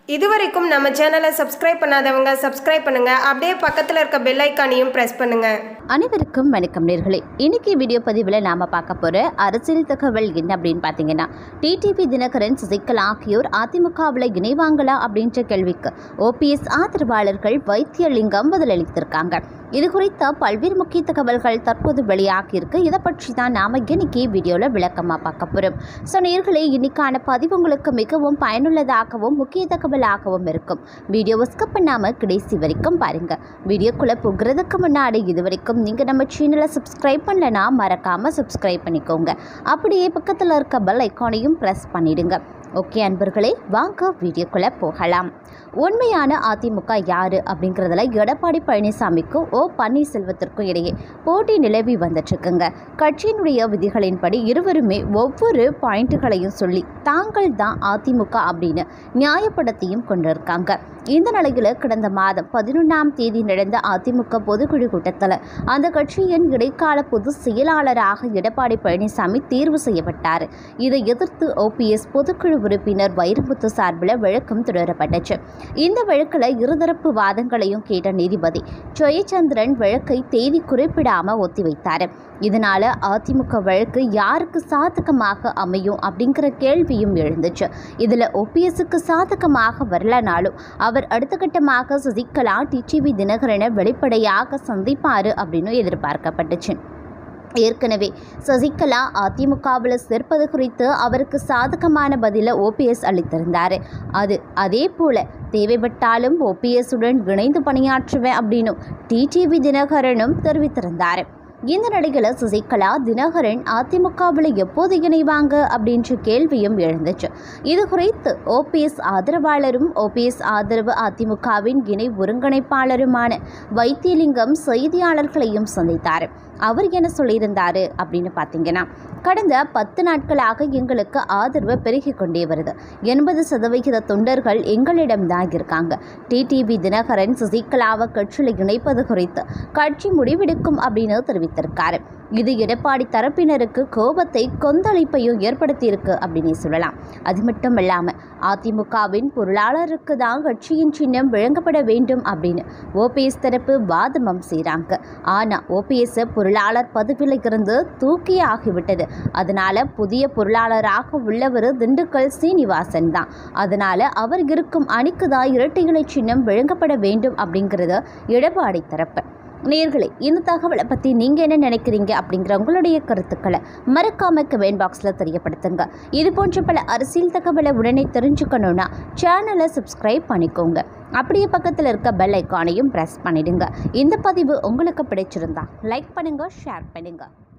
இதுவரைக்கும் நம்ம சேனலை சப்ஸ்கிரைப் பண்ணாதவங்க சப்ஸ்கிரைப் பண்ணுங்க அப்படியே பக்கத்தில் இருக்க பெல் ஐக்கானையும் ப்ரெஸ் பண்ணுங்க அனைவருக்கும் வணக்கம் நேர்களே இன்னைக்கு வீடியோ பதிவில் நாம் பார்க்க போகிற அரசியல் தகவல் என்ன அப்படின்னு பார்த்தீங்கன்னா டிடிவி தினகரன் சசிகலா ஆகியோர் அதிமுகவில் இணைவாங்களா அப்படின்ற கேள்விக்கு ஓபிஎஸ் ஆதரவாளர்கள் வைத்தியலிங்கம் பதிலளித்திருக்காங்க இது குறித்த பல்வேறு முக்கிய தகவல்கள் தற்போது வெளியாகியிருக்கு இதை பற்றி தான் நாம் இன்னைக்கு வீடியோவில் விளக்கமாக பார்க்க போகிறோம் ஸோ நேர்களே இன்னைக்கான பதிவு உங்களுக்கு மிகவும் பயனுள்ளதாகவும் முக்கிய தகவலாகவும் இருக்கும் வீடியோவை ஸ்கிப் பண்ணாமல் கடைசி வரைக்கும் பாருங்கள் வீடியோக்குள்ளே போகிறதுக்கு முன்னாடி இது வரைக்கும் நீங்கள் நம்ம சேனலை சப்ஸ்கிரைப் பண்ணலனா மறக்காமல் சப்ஸ்கிரைப் பண்ணிக்கோங்க அப்படியே பக்கத்தில் இருக்க பெல் ஐக்கானையும் ப்ரெஸ் பண்ணிடுங்க ஓகே அன்பர்களே வாங்க வீடியோக்குள்ளே போகலாம் உண்மையான அதிமுக யாரு அப்படிங்கிறதுல எடப்பாடி பழனிசாமிக்கும் ஓ பன்னீர்செல்வத்திற்கும் இடையே போட்டி நிலவி வந்துட்டுருக்குங்க கட்சியினுடைய விதிகளின்படி இருவருமே ஒவ்வொரு பாயிண்ட்டுகளையும் சொல்லி தாங்கள் தான் அதிமுக அப்படின்னு நியாயப்படுத்தியும் கொண்டிருக்காங்க இந்த நிலையில் கடந்த மாதம் பதினொன்றாம் தேதி நடந்த அதிமுக பொதுக்குழு கூட்டத்தில் அந்த கட்சியின் இடைக்கால பொதுச் செயலாளராக எடப்பாடி பழனிசாமி தேர்வு செய்யப்பட்டார் இதை எதிர்த்து ஓபிஎஸ் பொதுக்குழு உறுப்பினர் வைரமுத்து சார்பில் வழக்கம் தொடரப்பட்டுச்சு இந்த வழக்கில் இருதரப்பு வாதங்களையும் கேட்ட நீதிபதி ஜெயச்சந்திரன் வழக்கை தேதி குறிப்பிடாம ஒத்திவைத்தார் இதனால அதிமுக வழக்கு யாருக்கு சாதகமாக அமையும் அப்படிங்கிற கேள்வியும் எழுந்துச்சு இதில் ஓபிஎஸ்க்கு சாதகமாக வரலனாலும் அவர் அடுத்த கட்டமாக சசிகலா டிடிவி தினகரனை வெளிப்படையாக சந்திப்பார் அப்படின்னு எதிர்பார்க்கப்பட்டுச்சு ஏற்கனவே சசிகலா அதிமுகவில் சேர்ப்பது குறித்து அவருக்கு சாதகமான பதிலை ஓபிஎஸ் அளித்திருந்தார் அது அதே போல தேவைப்பட்டாலும் ஓபிஎஸ்ஸுடன் இணைந்து பணியாற்றுவேன் அப்படின்னும் டிடிவி தினகரனும் தெரிவித்திருந்தார் இந்த நடிகையில் சசிகலா தினகரன் அதிமுகவில் எப்போது இணைவாங்க அப்படின்ற கேள்வியும் எழுந்துச்சு இது குறித்து ஓபிஎஸ் ஆதரவாளரும் ஓபிஎஸ் ஆதரவு அதிமுகவின் இணை ஒருங்கிணைப்பாளருமான வைத்தியலிங்கம் செய்தியாளர்களையும் சந்தித்தார் அவர் என்ன சொல்லியிருந்தாரு அப்படின்னு பார்த்தீங்கன்னா கடந்த பத்து நாட்களாக எங்களுக்கு ஆதரவு பெருகி கொண்டே வருது எண்பது சதவிகித தொண்டர்கள் எங்களிடம்தான் இருக்காங்க டிடிவி தினகரன் சசிகலாவை கட்சியில் இணைப்பது குறித்து கட்சி முடிவெடுக்கும் அப்படின்னு தெரிவித்திருக்காரு இது எடப்பாடி தரப்பினருக்கு கோபத்தை கொந்தளிப்பையும் ஏற்படுத்தியிருக்கு அப்படின்னு சொல்லலாம் அது மட்டும் இல்லாமல் அதிமுகவின் பொருளாளருக்கு தான் கட்சியின் சின்னம் வழங்கப்பட வேண்டும் அப்படின்னு ஓபிஎஸ் தரப்பு வாதமும் செய்கிறாங்க ஆனால் ஓபிஎஸ் பொருளாளர் பதவியில் இருந்து தூக்கி ஆகிவிட்டது அதனால புதிய பொருளாளராக உள்ளவர் திண்டுக்கல் சீனிவாசன் தான் அதனால அவர் இருக்கும் அணிக்கு தான் இரட்டை இலை சின்னம் வழங்கப்பட வேண்டும் அப்படிங்கிறது எடப்பாடி தரப்பு நேர்களே இந்த தகவலை பற்றி நீங்கள் என்ன நினைக்கிறீங்க அப்படிங்கிற உங்களுடைய கருத்துக்களை மறக்காம கமெண்ட் பாக்ஸில் தெரியப்படுத்துங்க இது போன்ற பல அரசியல் தகவலை உடனே தெரிஞ்சுக்கணுன்னா சேனலை சப்ஸ்கிரைப் பண்ணிக்கோங்க அப்படியே பக்கத்தில் இருக்க பெல் ஐக்கானையும் ப்ரெஸ் பண்ணிடுங்க இந்த பதிவு உங்களுக்கு பிடிச்சிருந்தா லைக் பண்ணுங்கள் ஷேர் பண்ணுங்கள்